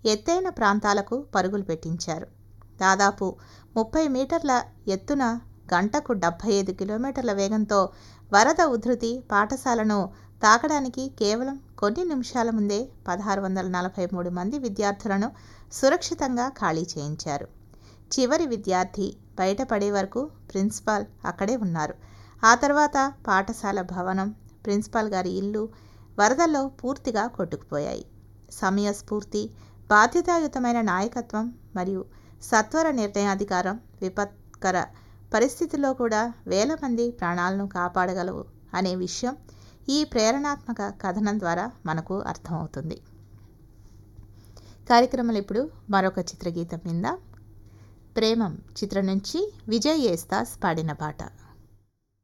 ఎత్తైన ప్రాంతాలకు పరుగులు పెట్టించారు దాదాపు ముప్పై మీటర్ల ఎత్తున గంటకు డెబ్భై ఐదు కిలోమీటర్ల వేగంతో వరద ఉధృతి పాఠశాలను తాకడానికి కేవలం కొన్ని నిమిషాల ముందే పదహారు వందల నలభై మూడు మంది విద్యార్థులను సురక్షితంగా ఖాళీ చేయించారు చివరి విద్యార్థి బయటపడే వరకు ప్రిన్సిపాల్ అక్కడే ఉన్నారు ఆ తర్వాత పాఠశాల భవనం ప్రిన్సిపాల్ గారి ఇల్లు వరదల్లో పూర్తిగా కొట్టుకుపోయాయి సమయస్ఫూర్తి బాధ్యతాయుతమైన నాయకత్వం మరియు సత్వర నిర్ణయాధికారం విపత్కర పరిస్థితుల్లో కూడా వేల మంది ప్రాణాలను కాపాడగలవు అనే విషయం ఈ ప్రేరణాత్మక కథనం ద్వారా మనకు అర్థమవుతుంది కార్యక్రమంలో ఇప్పుడు మరొక చిత్రగీతం విందాం ప్రేమం చిత్రం నుంచి విజయ్ ఏస్తాస్ పాడిన పాట